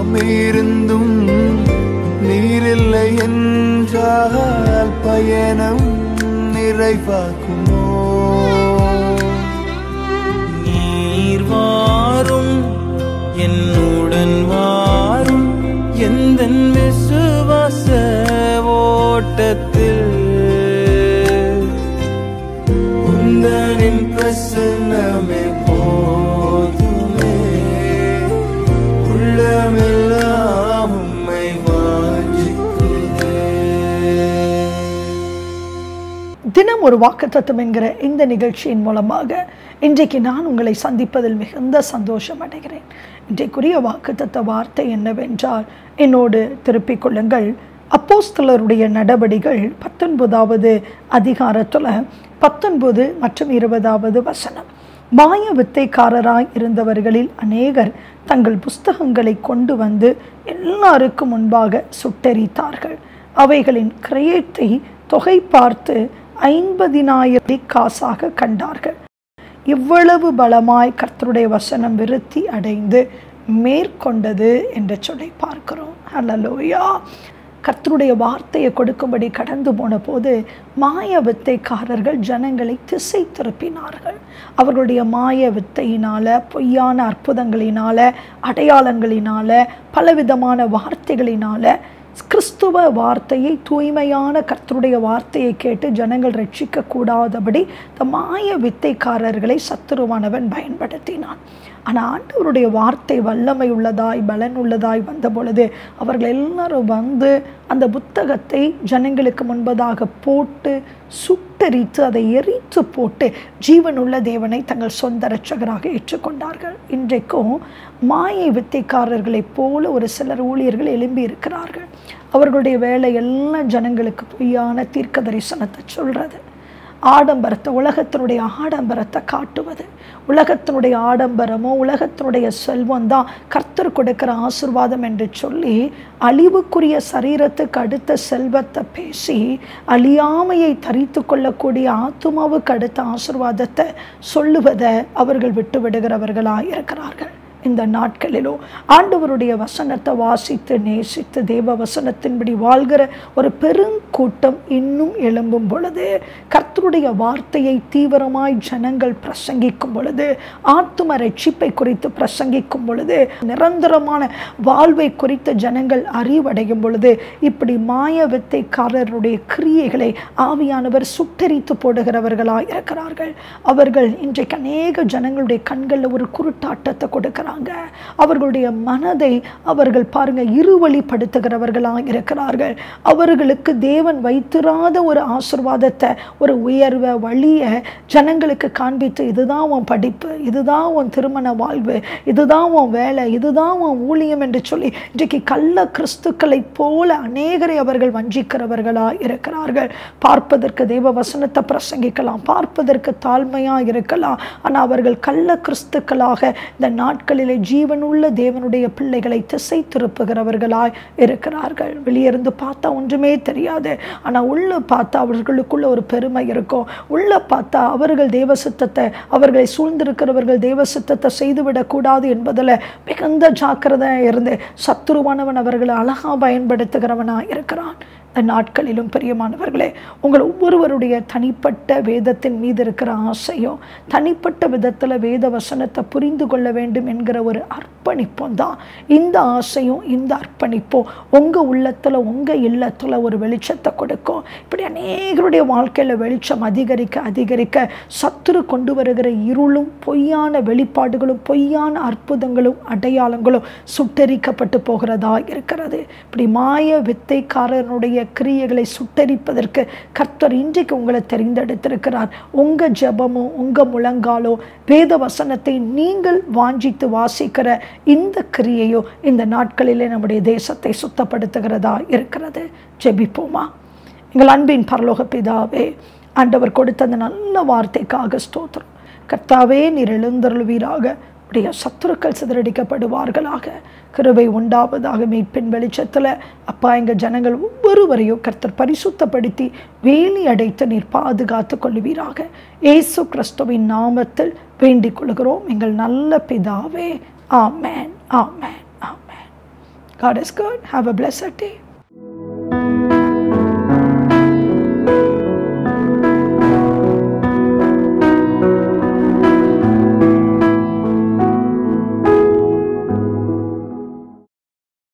எல்லாம் இருந்தும் நீரில்லை என்றால் பயணம் நிறைவாக்குமோ நீர் வாரும் என்னுடன் வாரும் எந்த விசுவாச ஓட்டத்தில் உந்தனின் பிரசன்னமே போதுமே உள்ளமெல்லாம் உம்மை வாஞ்சிக்குதே தினம் ஒரு வாக்குத்தத்தம் என்கிற இந்த நிகழ்ச்சியின் மூலமாக இன்றைக்கு நான் உங்களை சந்திப்பதில் மிகுந்த சந்தோஷம் அடைகிறேன் இன்றைக்குரிய வாக்குத்தத்த வார்த்தை என்னவென்றால் என்னோடு திருப்பிக் கொள்ளுங்கள் அப்போஸ்தலருடைய நடபடிகள் பத்தொன்பதாவது அதிகாரத்தில் பத்தொன்பது மற்றும் இருபதாவது வசனம் மாய வித்தைக்காரராய் இருந்தவர்களில் அநேகர் தங்கள் புஸ்தகங்களை கொண்டு வந்து எல்லாருக்கும் முன்பாக சுட்டெரித்தார்கள் அவைகளின் கிரயத்தை தொகை பார்த்து ஐம்பதினாயிரம் காசாக கண்டார்கள் இவ்வளவு பலமாய் கர்த்தருடைய வசனம் விருத்தி அடைந்து மேற்கொண்டது என்று சொல்லி பார்க்கிறோம் ஹalleluya கர்த்தருடைய வார்த்தையை கொடுக்கும்படி கடந்து போன போது மாய வித்தைக்காரர்கள் ஜனங்களை திசை திருப்பினார்கள் அவர்களுடைய மாய வித்தையினால பொய்யான அற்புதங்களினால அடையாளங்களினால பலவிதமான வார்த்தைகளினால கிறிஸ்துவ வார்த்தையை தூய்மையான கர்த்தருடைய வார்த்தையை கேட்டு ஜனங்கள் ரட்சிக்க கூடாதபடி இந்த மாய வித்தைக்காரர்களை சத்துருவானவன் பயன்படுத்தினான் ஆனால் ஆண்டவருடைய வார்த்தை வல்லமை உள்ளதாய் பலன் உள்ளதாய் வந்த பொழுது அவர்கள் எல்லாரும் வந்து அந்த புத்தகத்தை ஜனங்களுக்கு முன்பதாக போட்டு சுட்டரித்து அதை எரித்து போட்டு ஜீவனுள்ள தேவனை தங்கள் சொந்த இரட்சகராக ஏற்றுக்கொண்டார்கள் இன்றைக்கும் மாயை வித்தைக்காரர்களைப் போல ஒரு சிலர் ஊழியர்கள் எழும்பி இருக்கிறார்கள் அவர்களுடைய வேலை எல்லாம் ஜனங்களுக்கு பொய்யான தீர்க்க தரிசனத்தை சொல்றது ஆடம்பரத்தை உலகத்தினுடைய ஆடம்பரத்தை காட்டுவது உலகத்தினுடைய ஆடம்பரமோ உலகத்தினுடைய செல்வம் தான் கர்த்தர் கொடுக்கிற ஆசிர்வாதம் என்று சொல்லி அழிவுக்குரிய சரீரத்துக்கு அடுத்த செல்வத்தை பேசி அழியாமையை தரித்து கொள்ளக்கூடிய ஆத்துமாவுக்கு அடுத்த ஆசிர்வாதத்தை சொல்லுவதை அவர்கள் விட்டு விடுகிறவர்களாக இருக்கிறார்கள் இந்த நாட்களிலோ ஆண்டவருடைய வசனத்தை வாசித்து நேசித்து தேவ வசனத்தின்படி வாழ்கிற ஒரு பெருங்கூட்டம் இன்னும் எழும்பும் பொழுது கர்த்தருடைய வார்த்தையை தீவிரமாய் ஜனங்கள் பிரசங்கிக்கும் பொழுது ஆத்தும ரட்சிப்பை குறித்து பிரசங்கிக்கும் பொழுது நிரந்தரமான வாழ்வை குறித்த ஜனங்கள் அறிவடையும் பொழுது இப்படி மாய வித்தைக்காரருடைய கிரியைகளை ஆவியானவர் சுட்டரித்து போடுகிறவர்களாய் இருக்கிறார்கள் அவர்கள் இன்றைக்கு அநேக ஜனங்களுடைய கண்களில் ஒரு குருட்டாட்டத்தை கொடுக்கிறாங்க அவர்களுடைய மனதை அவர்கள் பாருங்க இருவழிப்படுத்துகிறவர்களாக இருக்கிறார்கள் அவர்களுக்கு தேவன் வைத்திராத ஒரு ஆசிர்வாதத்தை ஒரு உயர்வை வழியை ஜனங்களுக்கு காண்பித்து இதுதான் உன் படிப்பு இதுதான் உன் திருமண வாழ்வு இதுதான் உன் வேலை இதுதான் உன் ஊழியம் என்று சொல்லி இன்றைக்கு கள்ள கிறிஸ்துக்களைப் போல அநேகரை அவர்கள் வஞ்சிக்கிறவர்களாக இருக்கிறார்கள் பார்ப்பதற்கு தேவ வசனத்தை பிரசங்கிக்கலாம் பார்ப்பதற்கு தாழ்மையாக இருக்கலாம் ஆனால் அவர்கள் கள்ள கிறிஸ்துக்களாக இந்த நாட்களிலே ஜீவனுள்ள தேவனுடைய பிள்ளைகளை திசை திருப்புகிறவர்களாய் இருக்கிறார்கள் வெளியிருந்து பார்த்தா ஒன்றுமே தெரியாது ஆனால் உள்ள பார்த்தா அவர்களுக்குள்ள ஒரு பெருமை இருக்கும் உள்ள பார்த்தா அவர்கள் தேவ சித்தத்தை அவர்களை சூழ்ந்திருக்கிறவர்கள் தேவ சித்தத்தை செய்துவிடக்கூடாது என்பதில் மிகுந்த ஜாக்கிரதையாக இருந்து சத்துருவானவன் அவர்களை அழகாக பயன்படுத்துகிறவனாக இருக்கிறான் இந்த நாட்களிலும் பிரியமானவர்களே உங்கள் ஒவ்வொருவருடைய தனிப்பட்ட வேதத்தின் மீது இருக்கிற ஆசையும் தனிப்பட்ட விதத்தில் வேத வசனத்தை புரிந்து கொள்ள வேண்டும் என்கிற ஒரு அர்ப்பணிப்பும் தான் இந்த ஆசையும் இந்த அர்ப்பணிப்பும் உங்கள் உள்ளத்தில் உங்கள் இல்லத்தில் ஒரு வெளிச்சத்தை கொடுக்கும் இப்படி அநேகருடைய வாழ்க்கையில் வெளிச்சம் அதிகரிக்க அதிகரிக்க சத்துரு கொண்டு வருகிற இருளும் பொய்யான வெளிப்பாடுகளும் பொய்யான அற்புதங்களும் அடையாளங்களும் சுட்டரிக்கப்பட்டு போகிறதா இருக்கிறது இப்படி மாய வித்தைக்காரனுடைய கிரியைகளை சுட்டரிப்பதற்கு கர்த்தர் இன்றைக்கு உங்களை தெரிந்தெடுத்திருக்கிறார் உங்கள் ஜெபமோ உங்கள் முழங்காலோ வேத வசனத்தை நீங்கள் வாஞ்சித்து வாசிக்கிற இந்த கிரியையோ இந்த நாட்களிலே நம்முடைய தேசத்தை சுத்தப்படுத்துகிறதா இருக்கிறது ஜெபிப்போமா எங்கள் அன்பின் பரலோக பிதாவே ஆண்டவர் கொடுத்த அந்த நல்ல வார்த்தைக்காக ஸ்தோத்திரம் கர்த்தாவே நீர் எழுந்தருள்வீராக உடைய சத்துருக்கள் சிதறடிக்கப்படுவார்களாக கிருபை உண்டாவதாக மீட்பின் வெளிச்சத்தில் அப்பா எங்கள் ஜனங்கள் ஒவ்வொருவரையும் கர்த்தர் பரிசுத்தப்படுத்தி வேலி அடைத்து நீர் பாதுகாத்து கொள்ளுவீராக இயேசு கிறிஸ்துவின் நாமத்தில் வேண்டிக் கொள்கிறோம் எங்கள் நல்ல பிதாவே ஆமேன் ஆமேன் ஆமேன் God is good. Have a blessed day.